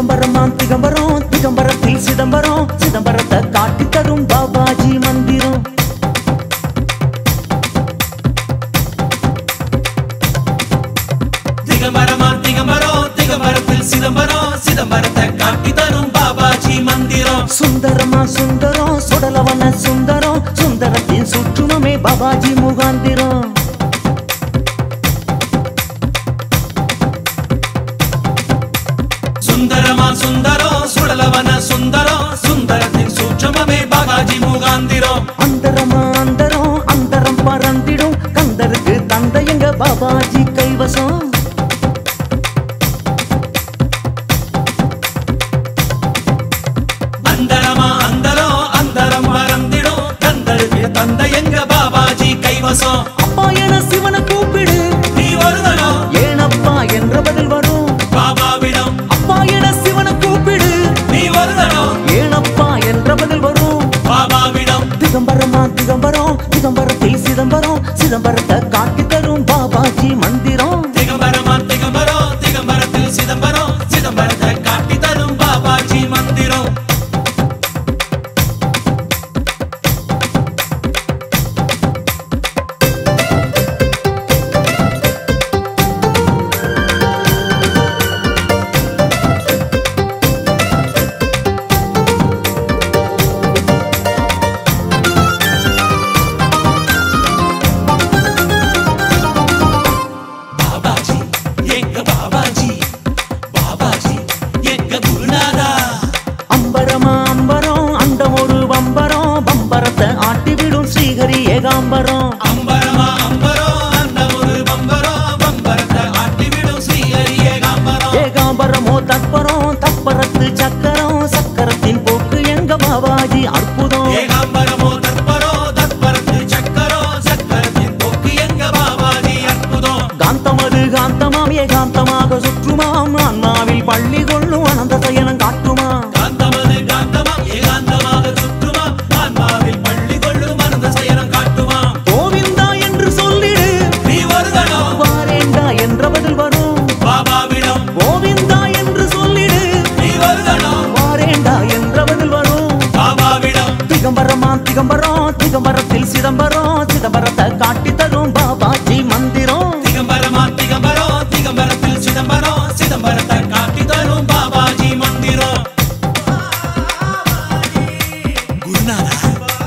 திகம்பரமாம் திகம்பரம் திகம்பரத்தில் சிதம்பரம் சிதம்பரத்தை காட்டி தரும் பாபாஜி மந்திரம் திகம்பரமா திகம்பரம் திகம்பரத்தில் சிதம்பரம் சிதம்பரத்தை காட்டி தரும் பாபாஜி மந்திரம் சுந்தரமா சுந்தரம் சுடலவன சுந்தரம் சுந்தரத்தின் சுற்றுமமே பாபாஜி முகாந்திரம் சுந்தரமா சுந்தரம் சுடலவன சுந்தரம் சுந்தரத்தின் சூட்சமமே பாபாஜி முகாந்திரம் அந்தரமா அந்தரம் அந்தரம் பறந்திடும் கந்தருக்கு தந்தை எங்க பாபாஜி கைவசம் அந்தரமா அந்தரம் அந்தரம் மறந்திடும் கந்தருக்கு தந்தை எங்க பாபாஜி கைவசம் அப்பா என சிவனை கூப்பிடு நீ வருதனோ ஏனப்பா என்ற பதில் வரும் பாபாவிடம் அப்பா என சிவனை கூப்பிடு நீ வருதனோ ஏனப்பா என்ற பதில் வரும் பாபாவிடம் திகம்பரமா திகம்பரம் திகம்பரத்தில் சிதம்பரம் சிதம்பரத்தை காட்டி தரும் பாபாஜி மந்திரம் திகம்பரமா திகம்பரம் திகம்பரத்தில் சிதம்பரம் சிதம்பரத்தை காட்டி தரும் பாபாஜி மந்திரம் பாபாஜி எங்க பாபாஜி பாபாஜி எங்க குருநாதா அம்பரமா அம்பரம் அண்டம் ஒரு வம்பரம் பம்பரத்தை ஆட்டிவிடும் ஸ்ரீஹரி ஏகாம்பரம் அம்பரமா அம்பரம் அந்த ஒரு பம்பரம் பம்பரத்தை ஆட்டிவிடும் ஸ்ரீஹரியே காம்பரம் ஏகாம்பரமோ தற்பரம் தப்பரத்து சக்கரம் சக்கரத்தின் போக்கு எங்க பாபாஜி அற்புதம் ஏகாம்பரமோ தற்பரோ தற்பரத்து சக்கரோ சக்கரத்தின் போக்கு எங்க பாபாஜி அற்புதம் காந்தமது காந்தமாம் ஏகாந்தமாக சுற்றுமாம் ஆன்மாவில் பள்ளி கொள்ளும் அனந்த சயனம் காட்டுமா காந்தமது காந்தமா ஏகாந்தமாக சுற்றுமா ஆன்மாவில் பள்ளி கொள்ளும் மனத சயனம் காட்டுமா கோவிந்தா என்று சொல்லிடு நீ வருதனோ வாரேண்டா என்ற பதில் வரும் பாபாவிடம் கோவிந்தா என்று சொல்லிடு நீ வருதனோ வாரேண்டா என்ற பதில் வரும் பாபாவிடம் திகம்பரமா திகம்பரம் திகம்பரத்தில் சிதம்பரம் சிதம்பரத்தை காட்டி தரும் பாபாஜி மந்திரம் திகம்பரமா திகம்பரோ திகம்பரத்தில் சிதம்பரம் சிதம்பரத்தை காட்டி தரும் பாபாஜி மந்திரம் குருநாதா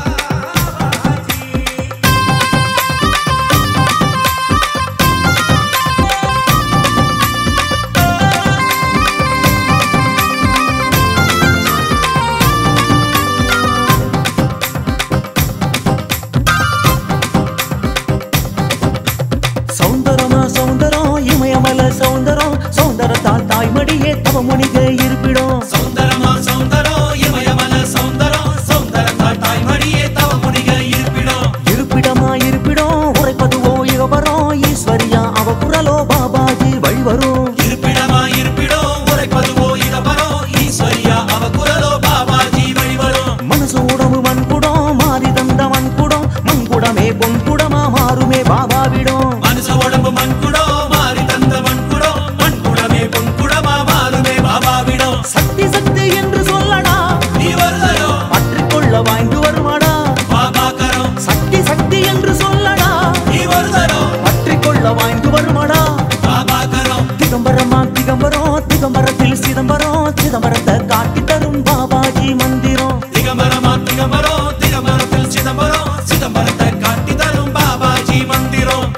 சௌந்தரமா சௌந்தரம் இமயமல சௌந்தரம் சௌந்தரத்தால் தாய்மடியே தவமுனிக இருப்பிடும் சௌந்தரமா சௌந்தரோ இமயமல சௌந்தரம் சௌந்தரத்தால் தாய்மடியே தவ முனிக இருப்பிடம் இருப்பிடமா இருப்பிடும் உரைப்பதுவோ இகவரம் ஈஸ்வரியா அவ குரலோ பாபாஜி வழிவரும் இருப்பிடமா இருப்பிடம் உரைப்பதுவோ இடபரோ ஈஸ்வரியா அவ குரலோ பாபாஜி வழிவரும் மனசு உடம்பு மண்குடம் மாறி தந்த மண்குடம் மண்குடமே பொன்குடமா மாறுமே பாபாவிடும் மனுஷ உடம்பு மண்குடோ மாறி தந்த மண்குடோ மண்குடமே பொன்குடமா மாறுமே பாபாவிடம் சக்தி சக்தி என்று சொல்லடா நீ வருதயோ பற்றிக்கொள்ள வாய்ந்து வருமாடா பாபாக்கரம் சக்தி சக்தி என்று சொல்லடா நீ வருதயோ பற்றிக்கொள்ள வாய்ந்து வருமாடா பாபாக்கரம் திகம்பரமா திகம்பரம் திகம்பரத்தில் சிதம்பரம் சிதம்பரத்தை காட்டி தரும் பாபாஜி மந்திரம் திகம்பரமா திகம்பரோ திகம்பரத்தில் சிதம்பரம் சிதம்பரத்தை காட்டி தரும் பாபாஜி மந்திரம்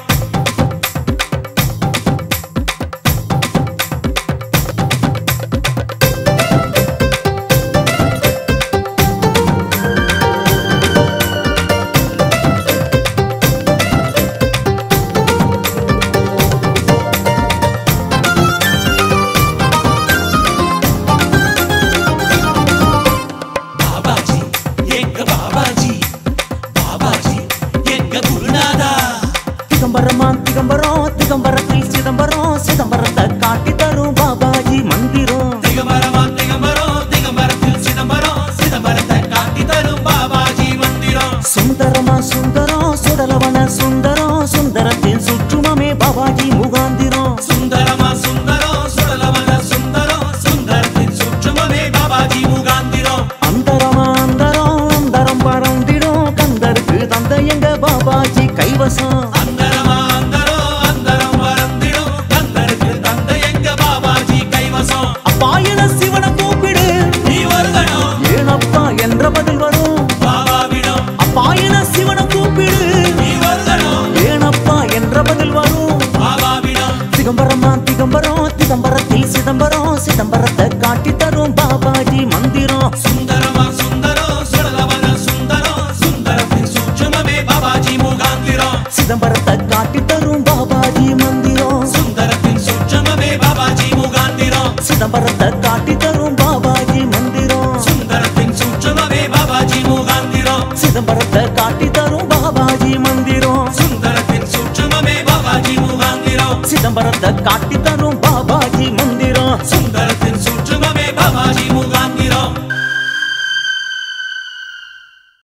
சிதம்பரத்தை காட்டி தரும் பாபாஜி மந்திரம் சுந்தரத்தின் சுற்றமமே பாபாஜி முகாந்திரம் சிதம்பரத்தை காட்டி தரும் பாபாஜி மந்திரம் சுந்தரத்தின் சுற்றமமே பாபாஜி முகாந்திரம் சிதம்பரத்தை காட்டி தரும் பாபாஜி மந்திரம் சுந்தரத்தின் சுற்றமமே பாபாஜி முகாந்திரம் சிதம்பரத்தை காட்டி தரும்